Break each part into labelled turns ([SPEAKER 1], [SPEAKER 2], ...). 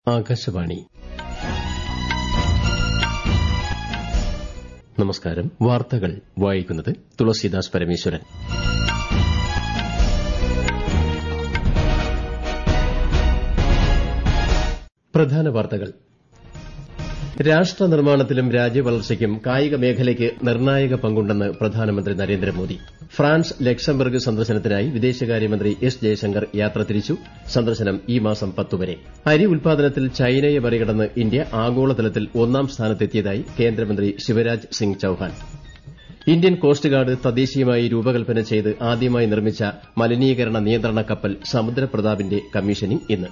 [SPEAKER 1] ആകാശവാണി നമസ്കാരം വാർത്തകൾ വായിക്കുന്നത് തുളസീദാസ് പരമേശ്വരൻ പ്രധാന വാർത്തകൾ രാഷ്ട്ര നിർമ്മാണത്തിലും രാജ്യവളർച്ചയ്ക്കും കായിക മേഖലയ്ക്ക് നിർണായക പങ്കുണ്ടെന്ന് പ്രധാനമന്ത്രി നരേന്ദ്രമോദി ഫ്രാൻസ് ലക്സംബർഗ് സന്ദർശനത്തിനായി വിദേശകാര്യമന്ത്രി എസ് ജയശങ്കർ യാത്ര തിരിച്ചു സന്ദർശനം ഈ മാസം പത്തുവരെ അരി ഉൽപാദനത്തിൽ ചൈനയെ മറികടന്ന് ഇന്ത്യ ആഗോളതലത്തിൽ ഒന്നാം സ്ഥാനത്തെത്തിയതായി കേന്ദ്രമന്ത്രി Shivraj Singh Chouhan Indian coast guard തദ്ദേശീയമായി രൂപകൽപ്പന ചെയ്ത് ആദ്യമായി നിർമ്മിച്ച മലിനീകരണ നിയന്ത്രണ കപ്പൽ സമുദ്രപ്രതാപിന്റെ കമ്മീഷനിംഗ് ഇന്ന്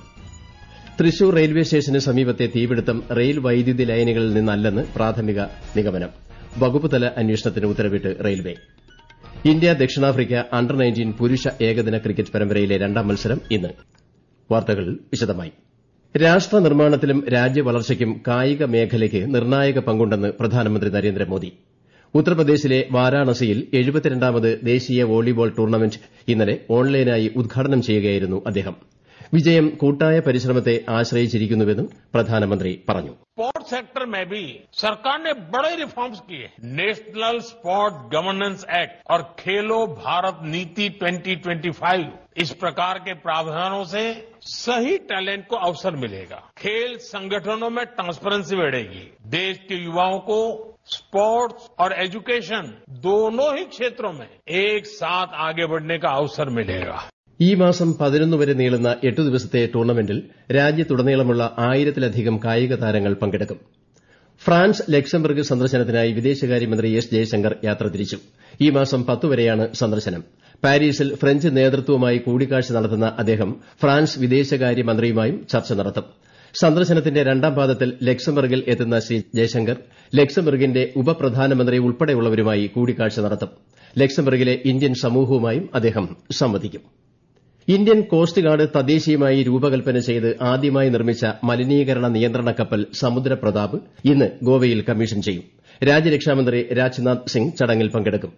[SPEAKER 1] തൃശൂർ റെയിൽവേ സ്റ്റേഷന് സമീപത്തെ തീപിടുത്തം റെയിൽ വൈദ്യുതി ലൈനുകളിൽ നിന്നല്ലെന്ന് പ്രാഥമിക നിഗമനം വകുപ്പുതല അന്വേഷണത്തിന് ഉത്തരവിട്ട് റെയിൽവേ ഇന്ത്യ ദക്ഷിണാഫ്രിക്ക അണ്ടർ നയൻറ്റീൻ പുരുഷ ഏകദിന ക്രിക്കറ്റ് പരമ്പരയിലെ രണ്ടാം മത്സരം ഇന്ന് വാർത്തകൾ വിശദമായി രാഷ്ട്ര നിർമ്മാണത്തിലും രാജ്യവളർച്ചയ്ക്കും കായിക മേഖലയ്ക്ക് നിർണായക പങ്കുണ്ടെന്ന് പ്രധാനമന്ത്രി നരേന്ദ്രമോദി ഉത്തർപ്രദേശിലെ വാരാണസിയിൽ എഴുപത്തിരണ്ടാമത് ദേശീയ വോളിബോൾ ടൂർണമെന്റ് ഇന്നലെ ഓൺലൈനായി ഉദ്ഘാടനം ചെയ്യുകയായിരുന്നു അദ്ദേഹം വിജയം കൂട്ടായ പരിശ്രമത്തെ ആശ്രയിച്ചിരിക്കുന്നുവെന്നും പ്രധാനമന്ത്രി പറഞ്ഞു
[SPEAKER 2] स्पोर्ट्स सेक्टर में भी सरकार ने बड़े रिफॉर्म्स किए नेशनल स्पोर्ट गवर्नेंस एक्ट और खेलो भारत नीति 2025 इस प्रकार के प्रावधानों से सही टैलेंट को अवसर मिलेगा खेल संगठनों में ट्रांसपेरेंसी बढ़ेगी देश के युवाओं को स्पोर्ट्स और एजुकेशन दोनों ही क्षेत्रों में एक साथ आगे बढ़ने का अवसर मिलेगा
[SPEAKER 1] ഈ മാസം പതിനൊന്ന് വരെ നീളുന്ന എട്ടു ദിവസത്തെ ടൂർണമെന്റിൽ രാജ്യത്തുടനീളമുള്ള ആയിരത്തിലധികം കായിക താരങ്ങൾ പങ്കെടുക്കും ഫ്രാൻസ് ലക്സംബർഗ് സന്ദർശനത്തിനായി വിദേശകാര്യമന്ത്രി എസ് ജയശങ്കർ യാത്ര തിരിച്ചു ഈ മാസം പത്തുവരെയാണ് സന്ദർശനം പാരീസിൽ ഫ്രഞ്ച് നേതൃത്വവുമായി കൂടിക്കാഴ്ച നടത്തുന്ന അദ്ദേഹം ഫ്രാൻസ് വിദേശകാര്യമന്ത്രിയുമായും ചർച്ച നടത്തും സന്ദർശനത്തിന്റെ രണ്ടാം പാദത്തിൽ ലക്സംബർഗിൽ എത്തുന്ന ശ്രീ ജയശങ്കർ ലക്സംബർഗിന്റെ ഉപപ്രധാനമന്ത്രി ഉൾപ്പെടെയുള്ളവരുമായി കൂടിക്കാഴ്ച നടത്തും ലക്സംബർഗിലെ ഇന്ത്യൻ സമൂഹവുമായും അദ്ദേഹം സംവദിക്കും ഇന്ത്യൻ കോസ്റ്റ് ഗാർഡ് തദ്ദേശീയമായി രൂപകൽപ്പന ചെയ്ത് ആദ്യമായി നിർമ്മിച്ച മലിനീകരണ നിയന്ത്രണ കപ്പൽ സമുദ്രപ്രതാപ് ഇന്ന് ഗോവയിൽ കമ്മീഷൻ ചെയ്യും രാജ്യരക്ഷാമന്ത്രി രാജ്നാഥ് സിംഗ് ചടങ്ങിൽ പങ്കെടുക്കും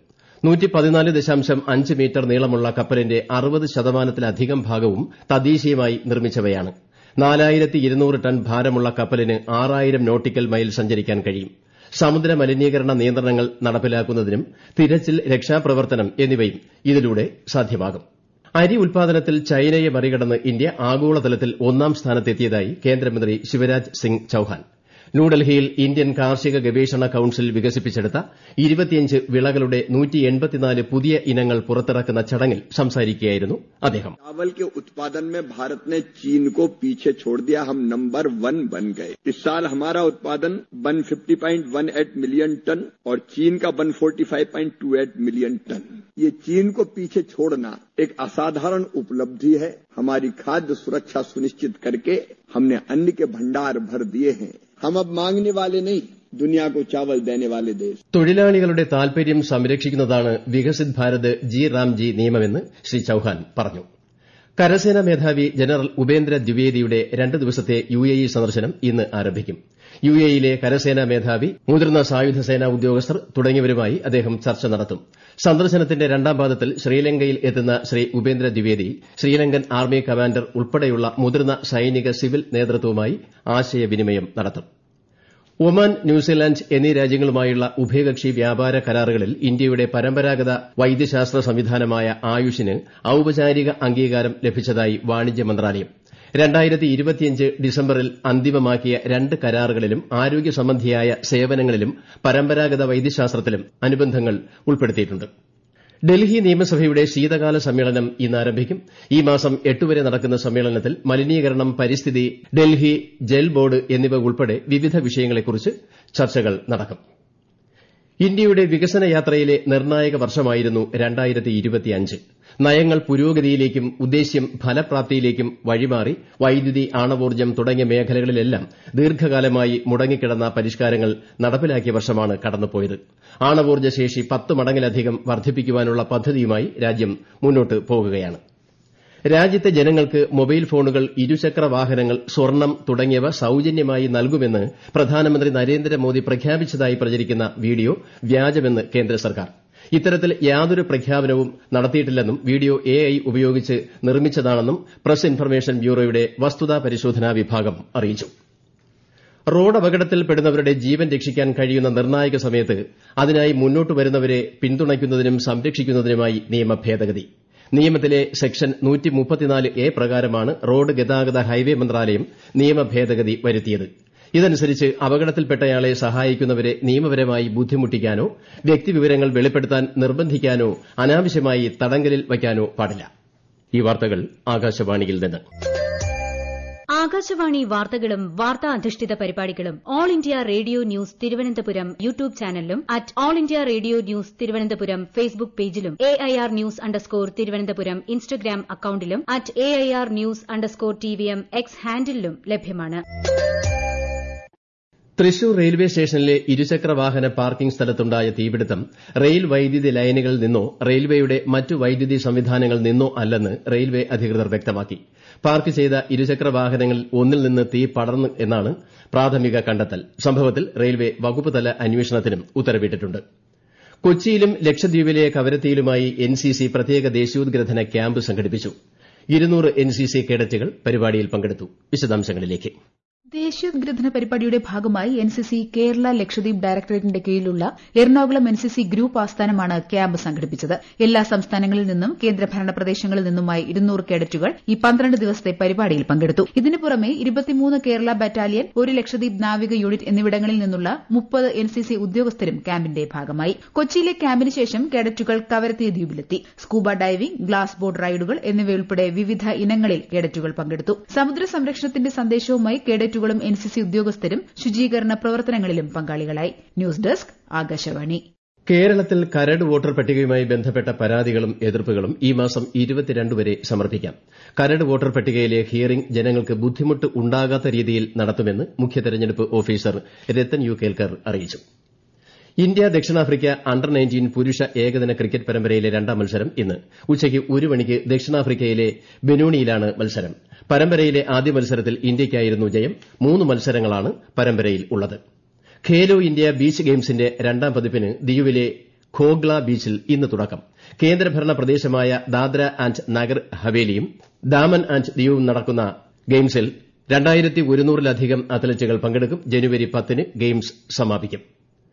[SPEAKER 1] മീറ്റർ നീളമുള്ള കപ്പലിന്റെ അറുപത് ശതമാനത്തിലധികം ഭാഗവും തദ്ദേശീയമായി നിർമ്മിച്ചവയാണ് ടൺ ഭാരമുള്ള കപ്പലിന് ആറായിരം നോട്ടിക്കൽ മൈൽ സഞ്ചരിക്കാൻ കഴിയും സമുദ്ര മലിനീകരണ നിയന്ത്രണങ്ങൾ നടപ്പിലാക്കുന്നതിനും തിരച്ചിൽ രക്ഷാപ്രവർത്തനം എന്നിവയും ഇതിലൂടെ സാധ്യമാകും അരി ഉൽപാദനത്തിൽ ചൈനയെ മറികടന്ന് ഇന്ത്യ ആഗോളതലത്തിൽ ഒന്നാം സ്ഥാനത്തെത്തിയതായി കേന്ദ്രമന്ത്രി ശിവരാജ് സിംഗ് ചൌഹാൻ ന്യൂഡൽഹിയിൽ ഇന്ത്യൻ കാർഷിക ഗവേഷണ കൌൺസിൽ വികസിപ്പിച്ചെടുത്ത വിളകളുടെ പുതിയ ഇനങ്ങൾ പുറത്തിറക്കുന്ന ചടങ്ങിൽ സംസാരിക്കുകയായിരുന്നു അദ്ദേഹം
[SPEAKER 3] चावल के उत्पादन में भारत ने चीन को पीछे छोड़ दिया हम नंबर वन बन गए इस साल हमारा उत्पादन 150.18 मिलियन टन और चीन का 145.28 मिलियन टन ये चीन को पीछे छोड़ना एक असाधारण उपलब्धि है हमारी खाद्य सुरक्षा सुनिश्चित करके हमने अन्न के भंडार भर दिए हैं हम अब मांगने वाले नहीं दुनिया को चावल देने वाले देश
[SPEAKER 1] തൊഴിലാളികളുടെ താൽപര്യം സംരക്ഷിക്കുന്നതാണ് വികസിത് ഭാരത് ജി റാംജി നിയമമെന്ന് ശ്രീ ചൌഹാൻ പറഞ്ഞു കരസേനാ മേധാവി ജനറൽ ഉപേന്ദ്ര ദ്വിവേദിയുടെ രണ്ട് ദിവസത്തെ യു എ ഇ സന്ദർശനം ഇന്ന് ആരംഭിക്കും യു എ യിലെ കരസേനാ മേധാവി മുതിർന്ന സായുധ സേനാ ഉദ്യോഗസ്ഥർ തുടങ്ങിയവരുമായി അദ്ദേഹം ചർച്ച നടത്തും സന്ദർശനത്തിന്റെ രണ്ടാം പാദത്തിൽ ശ്രീലങ്കയിൽ എത്തുന്ന ശ്രീ ഉപേന്ദ്ര ദ്വിവേദി ശ്രീലങ്കൻ ആർമി കമാൻഡർ ഉൾപ്പെടെയുള്ള മുതിർന്ന സൈനിക സിവിൽ നേതൃത്വവുമായി ആശയവിനിമയം നടത്തും ഒമാൻ ന്യൂസിലാന്റ് എന്നീ രാജ്യങ്ങളുമായുള്ള ഉഭയകക്ഷി വ്യാപാര കരാറുകളിൽ ഇന്ത്യയുടെ പരമ്പരാഗത വൈദ്യശാസ്ത്ര സംവിധാനമായ ആയുഷിന് ഔപചാരിക അംഗീകാരം ലഭിച്ചതായി വാണിജ്യ മന്ത്രാലയം ഡിസംബറിൽ അന്തിമമാക്കിയ രണ്ട് കരാറുകളിലും ആരോഗ്യ സംബന്ധിയായ സേവനങ്ങളിലും പരമ്പരാഗത വൈദ്യശാസ്ത്രത്തിലും അനുബന്ധങ്ങൾ ഉൾപ്പെടുത്തിയിട്ടുണ്ട് ഡൽഹി നിയമസഭയുടെ ശീതകാല സമ്മേളനം ഇന്ന് ആരംഭിക്കും ഈ മാസം എട്ട് വരെ നടക്കുന്ന സമ്മേളനത്തിൽ മലിനീകരണം പരിസ്ഥിതി ഡൽഹി ജൽ ബോർഡ് എന്നിവ ഉൾപ്പെടെ വിവിധ വിഷയങ്ങളെക്കുറിച്ച് ചർച്ചകൾ നടക്കും ഇന്ത്യയുടെ വികസന യാത്രയിലെ നിർണായക വർഷമായിരുന്നു നയങ്ങൾ പുരോഗതിയിലേക്കും ഉദ്ദേശ്യം ഫലപ്രാപ്തിയിലേക്കും വഴിമാറി വൈദ്യുതി ആണവോർജ്ജം തുടങ്ങിയ മേഖലകളിലെല്ലാം ദീർഘകാലമായി മുടങ്ങിക്കിടന്ന പരിഷ്കാരങ്ങൾ നടപ്പിലാക്കിയ വർഷമാണ് കടന്നുപോയത് ആണവോർജ്ജ ശേഷി പത്ത് മടങ്ങിലധികം വർദ്ധിപ്പിക്കാനുള്ള പദ്ധതിയുമായി രാജ്യം മുന്നോട്ട് പോകുകയാണ് രാജ്യത്തെ ജനങ്ങൾക്ക് മൊബൈൽ ഫോണുകൾ ഇരുചക്ര വാഹനങ്ങൾ സ്വർണ്ണം തുടങ്ങിയവ സൌജന്യമായി നൽകുമെന്ന് പ്രധാനമന്ത്രി നരേന്ദ്രമോദി പ്രഖ്യാപിച്ചതായി പ്രചരിക്കുന്ന വീഡിയോ വ്യാജമെന്ന് കേന്ദ്ര സർക്കാർ ഇത്തരത്തിൽ യാതൊരു പ്രഖ്യാപനവും നടത്തിയിട്ടില്ലെന്നും വീഡിയോ എഐ ഉപയോഗിച്ച് നിർമ്മിച്ചതാണെന്നും പ്രസ് ഇൻഫർമേഷൻ ബ്യൂറോയുടെ വസ്തുതാ പരിശോധനാ വിഭാഗം അറിയിച്ചു റോഡ് അപകടത്തിൽപ്പെടുന്നവരുടെ ജീവൻ രക്ഷിക്കാൻ കഴിയുന്ന നിർണായക സമയത്ത് അതിനായി മുന്നോട്ട് വരുന്നവരെ പിന്തുണയ്ക്കുന്നതിനും സംരക്ഷിക്കുന്നതിനുമായി നിയമ ഭേദഗതി നിയമത്തിലെ സെക്ഷൻ എ പ്രകാരമാണ് റോഡ് ഗതാഗത ഹൈവേ മന്ത്രാലയം നിയമ ഭേദഗതി വരുത്തിയത് ഇതനുസരിച്ച് അപകടത്തിൽപ്പെട്ടയാളെ സഹായിക്കുന്നവരെ നിയമപരമായി ബുദ്ധിമുട്ടിക്കാനോ വ്യക്തിവിവരങ്ങൾ വെളിപ്പെടുത്താൻ നിർബന്ധിക്കാനോ അനാവശ്യമായി തടങ്കലിൽ വയ്ക്കാനോ പാടില്ല ഈ വാർത്തകൾ ആകാശവാണിയിൽ നിന്ന്
[SPEAKER 4] ആകാശവാണി വാർത്തകളും വാർത്താ അധിഷ്ഠിത പരിപാടികളും all India radio news Thiruvananthapuram YouTube ചാനലിലും at all India radio news Thiruvananthapuram Facebook പേജിലും A I R news underscore Thiruvananthapuram Instagram അക്കൌണ്ടിലും at A I R news underscore T V M X ഹാൻഡിലും ലഭ്യമാണ്
[SPEAKER 1] തൃശൂർ റെയിൽവേ സ്റ്റേഷനിലെ ഇരുചക്ര വാഹന പാർക്കിംഗ് സ്ഥലത്തുണ്ടായ തീപിടുത്തം റെയിൽ വൈദ്യുതി ലൈനുകളിൽ നിന്നോ റെയിൽവേയുടെ മറ്റു വൈദ്യുതി സംവിധാനങ്ങളിൽ നിന്നോ അല്ലെന്ന് റെയിൽവേ അധികൃതർ വ്യക്തമാക്കി പാർക്ക് ചെയ്ത ഇരുചക്ര വാഹനങ്ങളിൽ ഒന്നിൽ നിന്ന് തീ പടർന്നു എന്നാണ് പ്രാഥമിക കണ്ടെത്തൽ സംഭവത്തിൽ റെയിൽവേ വകുപ്പ് തല അന്വേഷണത്തിനും ഉത്തരവിട്ടിട്ടുണ്ട് കൊച്ചിയിലും ലക്ഷദ്വീപിലെ കവരത്തിയിലുമായി എൻസിസി പ്രത്യേക ദേശീയോദ്ഗ്രഥന ക്യാമ്പ് സംഘടിപ്പിച്ചു ഇരുന്നൂറ് എൻസിസി കേഡറ്റുകൾ പരിപാടിയിൽ പങ്കെടുത്തു വിശദാംശങ്ങളിലേക്ക്
[SPEAKER 5] ദേശീയോദ്ഗ്രഥന പരിപാടിയുടെ ഭാഗമായി എൻസിസി കേരള ലക്ഷദ്വീപ് ഡയറക്ടറേറ്റിന്റെ കീഴിലുള്ള എറണാകുളം എൻസിസി ഗ്രൂപ്പ് ആസ്ഥാനമാണ് ക്യാമ്പ് സംഘടിപ്പിച്ചത് എല്ലാ സംസ്ഥാനങ്ങളിൽ നിന്നും കേന്ദ്രഭരണ പ്രദേശങ്ങളിൽ നിന്നുമായി ഇരുന്നൂറ് കേഡറ്റുകൾ ഈ പന്ത്രണ്ട് ദിവസത്തെ പരിപാടിയിൽ പങ്കെടുത്തു ഇതിനു പുറമെ ഇരുപത്തിമൂന്ന് കേരള ബറ്റാലിയൻ ഒരു ലക്ഷദ്വീപ് നാവിക യൂണിറ്റ് എന്നിവിടങ്ങളിൽ നിന്നുള്ള മുപ്പത് എൻസിസി ഉദ്യോഗസ്ഥരും ക്യാമ്പിന്റെ ഭാഗമായി കൊച്ചിയിലെ ക്യാമ്പിന് ശേഷം കേഡറ്റുകൾ കവരത്തി ദ്വീപിലെത്തി സ്കൂബ ഡൈവിംഗ് ഗ്ലാസ് ബോട്ട് റൈഡുകൾ എന്നിവയുൾപ്പെടെ വിവിധ ഇനങ്ങളിൽ കേഡറ്റുകൾ പങ്കെടുത്തു സമുദ്ര സംരക്ഷണത്തിന്റെ സന്ദേശവുമായി കേഡറ്റുകളും എൻസിസി ഉദ്യോഗസ്ഥരും ശുചീകരണ പ്രവർത്തനങ്ങളിലും പങ്കാളികളായി ന്യൂസ് ഡെസ്ക് ആകാശവാണി
[SPEAKER 1] കേരളത്തിൽ കരട് വോട്ടർ പട്ടികയുമായി ബന്ധപ്പെട്ട പരാതികളും എതിർപ്പുകളും ഈ മാസം വരെ സമർപ്പിക്കാം കരട് വോട്ടർ പട്ടികയിലെ ഹിയറിംഗ് ജനങ്ങൾക്ക് ബുദ്ധിമുട്ട് ഉണ്ടാകാത്ത രീതിയിൽ നടത്തുമെന്ന് മുഖ്യ തെരഞ്ഞെടുപ്പ് ഓഫീസർ രത്തൻ യു കേൽക്കർ അറിയിച്ചു ഇന്ത്യ ദക്ഷിണാഫ്രിക്ക അണ്ടർ നയൻറ്റീൻ പുരുഷ ഏകദിന ക്രിക്കറ്റ് പരമ്പരയിലെ രണ്ടാം മത്സരം ഇന്ന് ഉച്ചയ്ക്ക് ഒരു മണിക്ക് ദക്ഷിണാഫ്രിക്കയിലെ ബെനൂണിയിലാണ് മത്സരം പരമ്പരയിലെ ആദ്യ മത്സരത്തിൽ ഇന്ത്യയ്ക്കായിരുന്നു ജയം മൂന്ന് മത്സരങ്ങളാണ് പരമ്പരയിൽ ഉള്ളത് ഖേലോ ഇന്ത്യ ബീച്ച് ഗെയിംസിന്റെ രണ്ടാം പതിപ്പിന് ദിയുവിലെ ഖോഗ്ല ബീച്ചിൽ ഇന്ന് തുടക്കം കേന്ദ്രഭരണ പ്രദേശമായ ദാദ്ര ആന്റ് നഗർ ഹവേലിയും ദാമൻ ആന്റ് ദിയുവും നടക്കുന്ന ഗെയിംസിൽ രണ്ടായിരത്തി ഒരുന്നൂറിലധികം അത്ലറ്റുകൾ പങ്കെടുക്കും ജനുവരി പത്തിന് ഗെയിംസ് സമാപിക്കും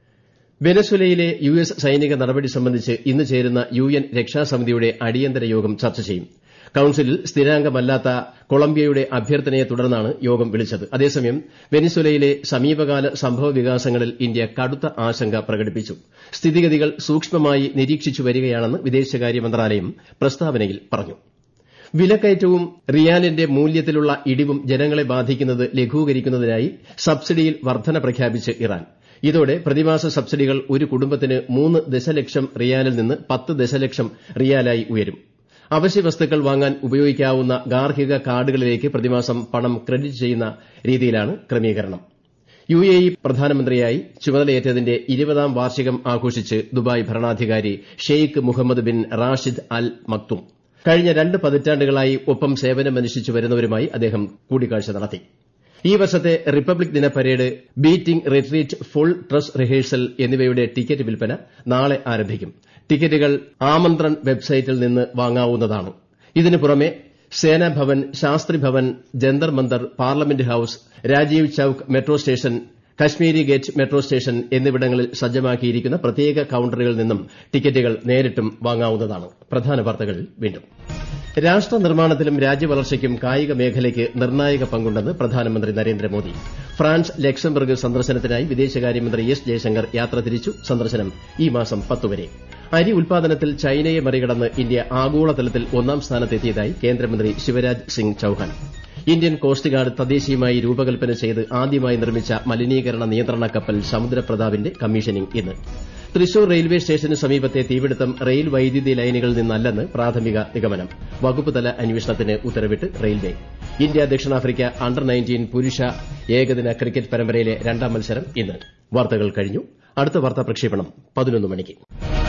[SPEAKER 1] വെനസ്വലയിലെ യു എസ് സൈനിക നടപടി സംബന്ധിച്ച് ഇന്ന് ചേരുന്ന യു എൻ രക്ഷാസമിതിയുടെ അടിയന്തര യോഗം ചർച്ച ചെയ്യും കൌൺസിലിൽ സ്ഥിരാംഗമല്ലാത്ത കൊളംബിയയുടെ അഭ്യർത്ഥനയെ തുടർന്നാണ് യോഗം വിളിച്ചത് അതേസമയം വെനിസ്വലയിലെ സമീപകാല സംഭവ വികാസങ്ങളിൽ ഇന്ത്യ കടുത്ത ആശങ്ക പ്രകടിപ്പിച്ചു സ്ഥിതിഗതികൾ സൂക്ഷ്മമായി നിരീക്ഷിച്ചു വരികയാണെന്ന് വിദേശകാര്യ മന്ത്രാലയം പ്രസ്താവനയിൽ പറഞ്ഞു വിലക്കയറ്റവും റിയാലിന്റെ മൂല്യത്തിലുള്ള ഇടിവും ജനങ്ങളെ ബാധിക്കുന്നത് ലഘൂകരിക്കുന്നതിനായി സബ്സിഡിയിൽ വർധന പ്രഖ്യാപിച്ച് ഇറാൻ ഇതോടെ പ്രതിമാസ സബ്സിഡികൾ ഒരു കുടുംബത്തിന് മൂന്ന് ദശലക്ഷം റിയാലിൽ നിന്ന് പത്ത് ദശലക്ഷം റിയാലായി ഉയരും അവശ്യ വസ്തുക്കൾ വാങ്ങാൻ ഉപയോഗിക്കാവുന്ന ഗാർഹിക കാർഡുകളിലേക്ക് പ്രതിമാസം പണം ക്രെഡിറ്റ് ചെയ്യുന്ന രീതിയിലാണ് ക്രമീകരണം യു എ ഇ പ്രധാനമന്ത്രിയായി ചുമതലയേറ്റതിന്റെ ഇരുപതാം വാർഷികം ആഘോഷിച്ച് ദുബായ് ഭരണാധികാരി Sheikh Mohammed bin Rashid al Maktoum കഴിഞ്ഞ രണ്ട് പതിറ്റാണ്ടുകളായി ഒപ്പം സേവനമനുഷ്ഠിച്ചു വരുന്നവരുമായി അദ്ദേഹം കൂടിക്കാഴ്ച നടത്തി ഈ വർഷത്തെ റിപ്പബ്ലിക് ദിന parade beating retreat full dress rehearsal എന്നിവയുടെ ടിക്കറ്റ് വിൽപ്പന നാളെ ആരംഭിക്കും ടിക്കറ്റുകൾ ആമന്ത്രൺ വെബ്സൈറ്റിൽ നിന്ന് വാങ്ങാവുന്നതാണ് ഇതിനു പുറമെ Sena Bhawan Shastri Bhawan Jantar Mantar parliament house Rajiv Chowk metro station Kashmiri gate metro station എന്നിവിടങ്ങളിൽ സജ്ജമാക്കിയിരിക്കുന്ന പ്രത്യേക കൌണ്ടറുകളിൽ നിന്നും ടിക്കറ്റുകൾ നേരിട്ടും വാങ്ങാവുന്നതാണ് പ്രധാന വാർത്തകൾ വീണ്ടും രാഷ്ട്ര നിർമ്മാണത്തിലും രാജ്യവളർച്ചയ്ക്കും കായിക മേഖലയ്ക്ക് നിർണായക പങ്കുണ്ടെന്ന് പ്രധാനമന്ത്രി നരേന്ദ്രമോദി ഫ്രാൻസ് ലക്സംബർഗ് സന്ദർശനത്തിനായി വിദേശകാര്യമന്ത്രി എസ് ജയശങ്കർ യാത്ര തിരിച്ചു സന്ദർശനം ഈ മാസം പത്തുവരെ അരി ഉൽപാദനത്തിൽ ചൈനയെ മറികടന്ന് ഇന്ത്യ ആഗോളതലത്തിൽ ഒന്നാം സ്ഥാനത്തെത്തിയതായി കേന്ദ്രമന്ത്രി Shivraj Singh Chouhan Indian coast guard തദ്ദേശീയമായി രൂപകൽപ്പന ചെയ്ത് ആദ്യമായി നിർമ്മിച്ച മലിനീകരണ നിയന്ത്രണ കപ്പൽ സമുദ്രപ്രതാപിന്റെ കമ്മീഷനിംഗ് ഇന്ന് തൃശൂർ റെയിൽവേ സ്റ്റേഷന് സമീപത്തെ തീപിടുത്തം റെയിൽ വൈദ്യുതി ലൈനുകളിൽ നിന്നല്ലെന്ന് പ്രാഥമിക നിഗമനം വകുപ്പ് തല അന്വേഷണത്തിന് ഉത്തരവിട്ട് റെയിൽവേ ഇന്ത്യ ദക്ഷിണാഫ്രിക്ക അണ്ടർ നയൻറ്റീൻ പുരുഷ ഏകദിന ക്രിക്കറ്റ് പരമ്പരയിലെ രണ്ടാം മത്സരം ഇന്ന് വാർത്തകൾ കഴിഞ്ഞു അടുത്ത വാർത്താ പ്രക്ഷേപണം പതിനൊന്ന് മണിക്ക്